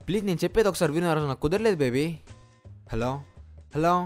Please నేను చెప్పేది ఒకసారి విను అసలు నాకు కుదరలేదు బేబీ హలో హలో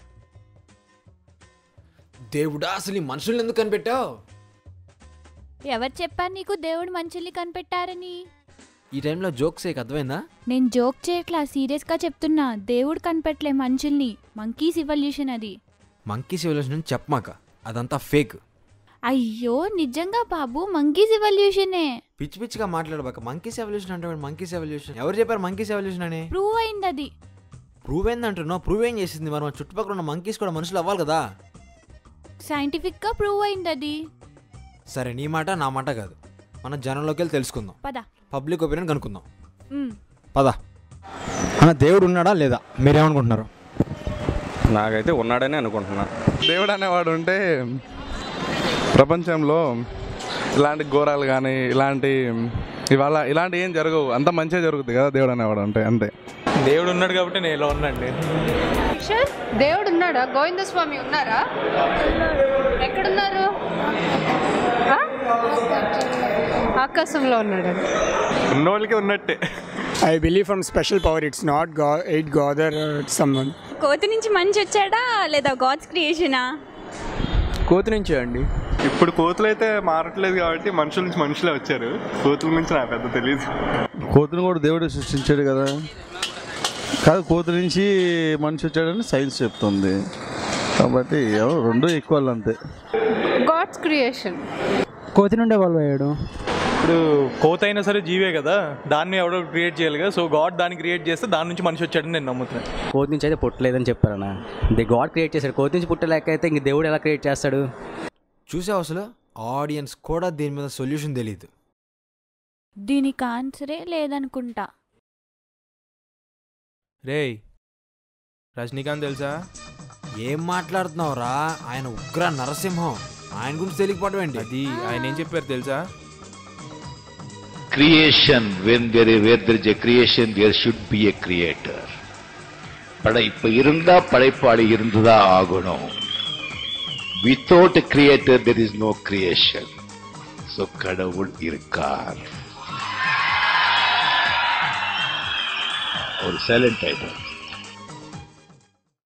దేవుడా అసలు ఈ మనుషుల్ని ఎందుకు కనిపెట్టావు ఎవరు చెప్పారు నీకు దేవుడు మంచుల్ని కనిపెట్టారని ఈ టైంలో జోక్స్ ఏక అర్థమైందా నేను జోక్ చేయట్లా సీరియస్గా చెప్తున్నా దేవుడు కనిపెట్టలే మనుషుల్ని మంకీస్ ఇవల్యూషన్ అది మంకీ సివిలేషన్ చెప్పమాక అదంతా ఫేక్ అయ్యో నిజంగా బాబు మంకీస్ ఇవల్యూషనే పిచ్చి పిచ్చిగా మాట్లాడబాక మంకీస్ ఎవల్యూషన్ అంటే మంకీస్ ఎవల్యూషన్ ఎవరు చెప్పారు మంకీస్ ఎవల్యూషన్ అని ప్రూవ్ అయింది అది ప్రూవ్ ఏందంటున్నావు ప్రూవ్ ఏం చేసింది మరి మన చుట్టుపక్కల ఉన్న మంకీస్ కూడా మనుషులు అవ్వాలి కదా సైంటిఫిక్గా ప్రూవ్ అయింది అది సరే నీ మాట నా మాట కాదు మన జనంలోకి వెళ్ళి తెలుసుకుందాం పద పబ్లిక్ ఒపీనియన్ కనుక్కుందాం ఉమ్. పద అన్న దేవుడు ఉన్నాడా లేదా మీరేమనుకుంటున్నారు నాకైతే ఉన్నాడని అనుకుంటున్నా దేవుడు అనేవాడు ఉంటే ప్రపంచంలో ఇలాంటి ఘోరాలు కానీ ఇలాంటి ఇవాళ ఇలాంటి ఏం జరగవు అంత మంచిగా జరుగుతుంది కదా దేవుడు అనేవాడు అంటే అంతే దేవుడు ఉన్నాడు కాబట్టి నేను ఇలా ఉన్నాండి అక్షర్ దేవుడు ఉన్నాడా గోవింద స్వామి ఉన్నారా ఎక్కడున్నారు ఆ? ఆకాశంలో ఉన్నాడు ఉన్నోళ్ళకి ఉన్నట్టే I believe from special power. It's not God, it God or uh, someone. కోతి నుంచి మంచి వచ్చాడా లేదా గాడ్స్ క్రియేషనా కోతి నుంచే అండి ఇప్పుడు కోతులు అయితే మారట్లేదు కాబట్టి మనుషుల నుంచి మనుషులే వచ్చారు కోతుల నుంచి నాకు పెద్ద తెలియదు కోతిని కూడా దేవుడు సృష్టించాడు కదా కాదు కోతి నుంచి మనిషి వచ్చాడని సైన్స్ చెప్తుంది కాబట్టి ఎవరు రెండు ఈక్వల్ అంతే గాడ్స్ క్రియేషన్ కోతి నుండే వాళ్ళు అయ్యాడు ఇప్పుడు కోత అయినా సరే జీవే కదా దాన్ని ఎవడో క్రియేట్ చేయాలి కదా సో గాడ్ దాన్ని క్రియేట్ చేస్తే దాని నుంచి మనిషి వచ్చాడని నేను నమ్ముతున్నాను కోతి నుంచి అయితే పుట్టలేదని చెప్పారన్న ది గాడ్ క్రియేట్ చేశాడు కోతి నుంచి పుట్టలేక అయితే ఇంక దేవుడు ఎలా క్రియేట్ చేస్తాడు చూసావు అసలు ఆడియన్స్ కూడా దీని మీద సొల్యూషన్ తెలియదు దీనికి ఆన్సరే లేదనుకుంటా రేయ్ రజనీకాంత్ తెలుసా ఏం మాట్లాడుతున్నావురా ఆయన ఉగ్ర నరసింహం ఆయన గురించి తెలియకపోవడం ఏంటి అది ఆయన ఏం చెప్పారు తెలుసా creation when there is where there is a creation there should be a creator படைப்பு இருந்தா படைப்பாளி இருந்துதான் ஆகணும் without creator there is no creation so கடவுள் இருக்கார் ஒரு சைலண்ட் ஆயிடும்